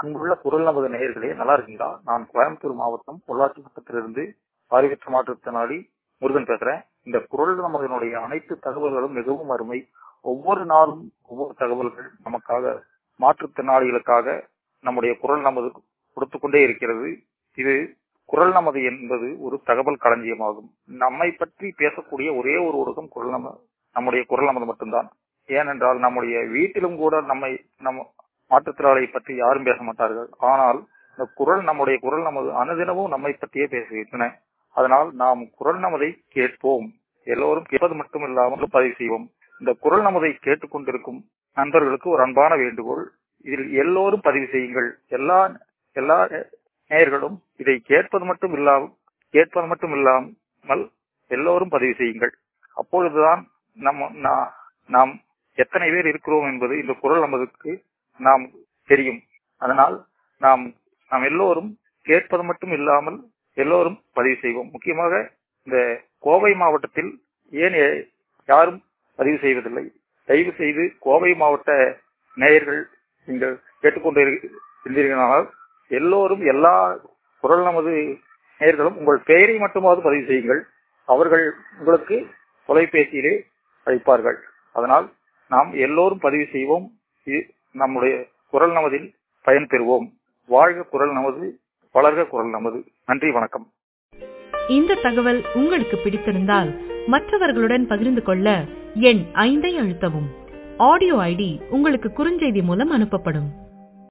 அன்புள்ள குரல் நமது நேயர்களே நல்லா இருக்கீங்களா நான் கோயம்புத்தூர் மாவட்டம் பொள்ளாச்சி வட்டத்திலிருந்து பார்வையற்ற மாற்றுத்திறனாளி முருகன் பேசுறேன் இந்த குரல் நமதனுடைய அனைத்து தகவல்களும் மிகவும் அருமை ஒவ்வொரு நாளும் ஒவ்வொரு தகவல்கள் நமக்காக மாற்றுத்திறனாளிகளுக்காக நம்முடைய குரல் நமது கொடுத்து கொண்டே இருக்கிறது இது குரல் நமது என்பது ஒரு தகவல் களஞ்சியமாகும் நம்மை பற்றி பேசக்கூடிய ஒரே ஒரு ஊடகம் குரல் நம நம்முடைய குரல் நமது மட்டும்தான் ஏனென்றால் நம்முடைய வீட்டிலும் கூட நம்மை நம்ம மாற்றுத்திறனாளியை பற்றி யாரும் பேச மாட்டார்கள் ஆனால் இந்த குரல் நம்முடைய குரல் நமது அனுதினமும் நம்மை பற்றியே பேசுகின்றன அதனால் நாம் குரல் நமதை கேட்போம் எல்லோரும் கேட்பது மட்டும் இல்லாமல் பதிவு செய்வோம் இந்த குரல் நமதை கேட்டுக்கொண்டிருக்கும் நண்பர்களுக்கு ஒரு அன்பான வேண்டுகோள் இதில் எல்லோரும் பதிவு செய்யுங்கள் எல்லா எல்லா நேயர்களும் இதை கேட்பது மட்டும் இல்லாமல் கேட்பது மட்டும் இல்லாமல் எல்லோரும் பதிவு செய்யுங்கள் அப்பொழுதுதான் நம்ம நாம் எத்தனை பேர் இருக்கிறோம் என்பது இந்த குரல் நமதுக்கு நாம் தெரியும் அதனால் நாம் நாம் எல்லோரும் கேட்பது மட்டும் இல்லாமல் எல்லோரும் பதிவு செய்வோம் முக்கியமாக இந்த கோவை மாவட்டத்தில் ஏன் யாரும் பதிவு செய்வதில்லை தயவு செய்து கோவை மாவட்ட நேயர்கள் நீங்கள் கேட்டுக்கொண்டு இருந்தீர்களானால் எல்லோரும் எல்லா குரல் நமது நேயர்களும் உங்கள் பெயரை மட்டுமாவது பதிவு செய்யுங்கள் அவர்கள் உங்களுக்கு தொலைபேசியிலே அழைப்பார்கள் அதனால் நாம் எல்லோரும் பதிவு செய்வோம் நம்முடைய குரல் நமதில் பயன் பெறுவோம் வாழ்க குரல் நமது வளர்க குரல் நமது நன்றி வணக்கம் இந்த தகவல் உங்களுக்கு பிடித்திருந்தால் மற்றவர்களுடன் பகிர்ந்து கொள்ள எண் ஐந்தை அழுத்தவும் ஆடியோ ஐடி உங்களுக்கு குறுஞ்செய்தி மூலம் அனுப்பப்படும்